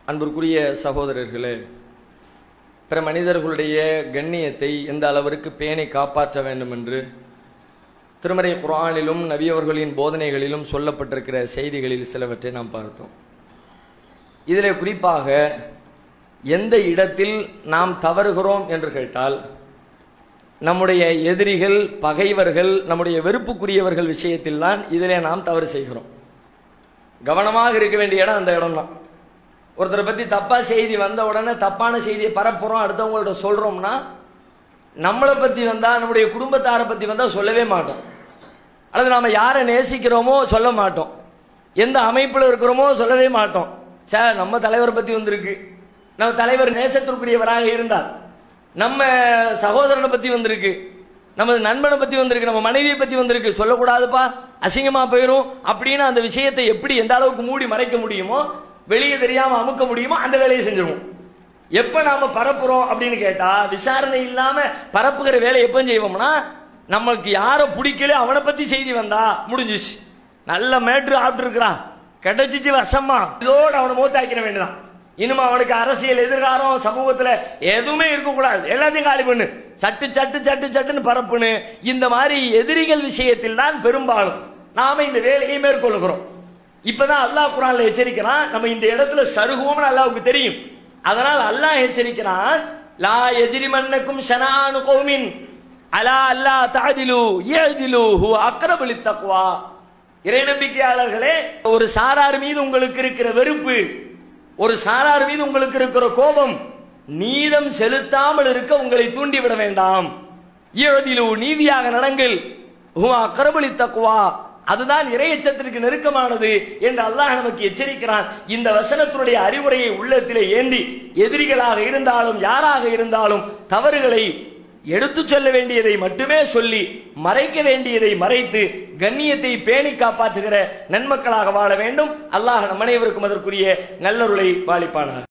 அன்பிற்குரிய சகோதரர்களே பிற மனிதர்களுடைய கண்ணியத்தை எந்த அளவிற்கு பேணி காப்பாற்ற வேண்டும் என்று திருமறை குர்ஆனிலும் நபியவர்களின் போதனைகளிலும் சொல்லப்பட்டிருக்கிற செய்திகளில் சிலவற்றை நாம் பார்த்தோம் இதிலே குறிப்பாக எந்த இடத்தில் நாம் தவறுகிறோம் என்று கேட்டால் நம்முடைய எதிரிகள் பகைவர்கள் நம்முடைய வெறுப்புக்குரியவர்கள் விஷயத்தில் தான் இதிலே நாம் தவறு செய்கிறோம் கவனமாக இருக்க வேண்டிய இடம் அந்த இடம் தான் ஒருத்தரை பத்தி தப்பா செய்தி வந்த உடனே தப்பான செய்தியை பரப்புறோம் அடுத்தவங்கள்ட்ட சொல்றோம்னா நம்மளை பத்தி வந்தா நம்முடைய குடும்பத்தாரை பத்தி வந்தா சொல்லவே மாட்டோம் அல்லது நாம யாரை நேசிக்கிறோமோ சொல்ல மாட்டோம் எந்த அமைப்புல இருக்கிறோமோ சொல்லவே மாட்டோம் சார் நம்ம தலைவர் பத்தி வந்திருக்கு நம்ம தலைவர் நேசத்திற்குரியவராக இருந்தார் நம்ம சகோதரனை பத்தி வந்திருக்கு நமது நண்பனை பத்தி வந்திருக்கு நம்ம மனைவியை பத்தி வந்திருக்கு சொல்லக்கூடாதுப்பா அசிங்கமா போயிரும் அப்படின்னு அந்த விஷயத்தை எப்படி எந்த அளவுக்கு மூடி மறைக்க முடியுமோ வெளியே தெரியாம அமுக்க முடியுமோ அந்த வேலையை செஞ்சிருவோம் எப்ப நாம பரப்புறோம் அப்படின்னு கேட்டா விசாரணை இல்லாம பரப்புகிற வேலை எப்ப செய்வோம்னா நம்மளுக்கு யார பிடிக்கல அவனை பத்தி செய்தி வந்தா முடிஞ்சிச்சு நல்ல மேட்ரு ஆப்ட்டு இருக்கிறான் கிடைச்சிச்சு வசமா இதோட அவனை மூத்தாக்கிட வேண்டியதான் இனிமே அவனுக்கு அரசியல் எதிர்காலம் சமூகத்துல எதுவுமே இருக்கக்கூடாது எல்லாத்தையும் காலி பண்ணு சட்டு சட்டு சட்டு சட்டுன்னு பரப்புன்னு இந்த மாதிரி எதிரிகள் விஷயத்தில் தான் பெரும்பாலும் நாம இந்த வேலையை மேற்கொள்ளுகிறோம் இப்பதான் அல்லாஹ் குரான்ல எச்சரிக்கிறான் நம்ம இந்த இடத்துல சருகுவோம்னு அல்லாவுக்கு தெரியும் அதனால் அல்லாஹ் எச்சரிக்கிறான் லா எஜிரிமன்னக்கும் ஷனானு கௌமின் அலா அல்லா தாதிலு ஏதிலு ஹு அக்ரபலி தக்வா இறை நம்பிக்கையாளர்களே ஒரு சாரார் மீது உங்களுக்கு இருக்கிற வெறுப்பு ஒரு சாரார் மீது உங்களுக்கு இருக்கிற கோபம் நீதம் செலுத்தாமல் இருக்க உங்களை தூண்டிவிட வேண்டாம் ஏதிலு நீதியாக நடங்கள் ஹு அக்ரபலி தக்வா அதுதான் இறையச்சத்திற்கு நெருக்கமானது என்று அல்லாஹ் நமக்கு எச்சரிக்கிறான் இந்த வசனத்தினுடைய அறிவுரையை உள்ளத்திலே ஏந்தி எதிரிகளாக இருந்தாலும் யாராக இருந்தாலும் தவறுகளை எடுத்து சொல்ல வேண்டியதை மட்டுமே சொல்லி மறைக்க வேண்டியதை மறைத்து கண்ணியத்தை பேணி காப்பாற்றுகிற நன்மக்களாக வாழ வேண்டும் அல்லாஹ் நம் அனைவருக்கும் அதற்குரிய நல்லருளை வாழிப்பானார்